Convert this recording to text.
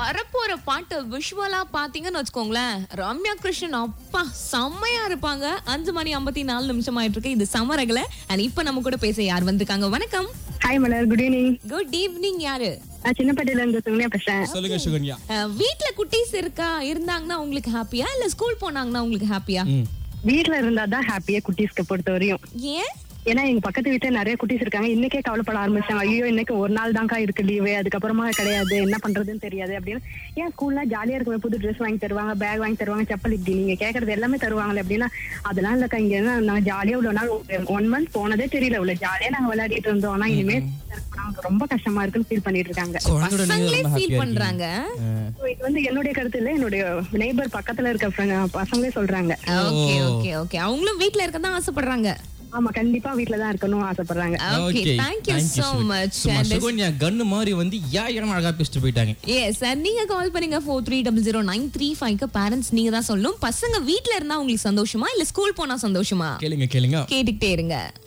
வரப்போற பாட்டு விஷுவலா பாத்தீங்கன்னு வச்சுக்கோங்களேன் ரம்யா கிருஷ்ணன் அப்பா செம்மையா இருப்பாங்க அஞ்சு மணி ஐம்பத்தி நாலு நிமிஷம் ஆயிட்டு இருக்கு இது சமரகல அண்ட் இப்ப நம்ம கூட பேச யார் வந்திருக்காங்க வணக்கம் hi Malar good evening good evening யாரு நான் சின்னப்பட்டியில இருந்து சுகன்யா பேசுறேன் சொல்லுங்க சுகன்யா அஹ், வீட்ல குட்டீஸ் இருக்கா இருந்தாங்கன்னா உங்களுக்கு ஹாப்பியா இல்ல ஸ்கூல் போனாங்கன்னா உங்களுக்கு ஹாப்பியா ம். வீட்ல இருந்தா தான் ஹாப்பியா குட்டீஸ்க்கு பொறுத்த வரையும் ஏன் ஏன்னா எங்க பக்கத்து வீட்டுல நிறைய குட்டீஸ் இருக்காங்க இன்னைக்கே கவலைப்பட ஆரம்பிச்சாங்க ஐயோ இன்னைக்கு ஒரு நாள் தான்க்கா இருக்கு லீவு அதுக்கப்புறமா கிடையாது என்ன பண்றதுன்னு தெரியாது அப்படின்னு ஏன் ஸ்கூல்ல ஜாலியா இருக்கும் புது ட்ரெஸ் வாங்கி தருவாங்க பேக் வாங்கி தருவாங்க செப்பல் இப்படி நீங்க கேக்குறது எல்லாமே தருவாங்களே அப்படின்னா அதெல்லாம் இல்லக்கா இங்க என்ன நாங்க ஜாலியா இவ்வளவு நாள் ஒன் மந்த் போனதே தெரியல இவ்வளவு ஜாலியா நாங்க விளையாடிட்டு இருந்தோம் ஆனா இனிமே நமக்கு ரொம்ப கஷ்டமா இருக்குன்னு ஃபீல் பண்ணிட்டு இருக்காங்க குழந்தையோட நீங்க பசங்களே ரொம்ப ஃபீல் ஹாப்பியா பண்றாங்க So, இது வந்து என்னுடைய கருத்து இல்ல என்னுடைய நெய்பர் பக்கத்துல இருக்க friend- பசங்களே சொல்றாங்க ஓகே ஓகே ஓகே அவங்களும் வீட்ல இருக்க தான் ஆசைப்படுறாங்க ஆமா கண்டிப்பா வீட்ல தான் இருக்கணும் ஆசைப்படுறாங்க okay thank you so much and Sukanya கன்னு மாதிரி வந்து யா யாரும் அழகா பேசிட்டு போயிட்டாங்க எஸ் சார் நீங்க கால் பண்ணுங்க four three double zero nine three ஃபைவ்க்கு பேரண்ட்ஸ் நீங்க தான் சொல்லணும் பசங்க வீட்ல இருந்தா உங்களுக்கு சந்தோஷமா இல்ல ஸ்கூல் போனா சந்தோஷமா கேளுங்க கேளுங்க கேட்டுக்கிட்டே இருங்க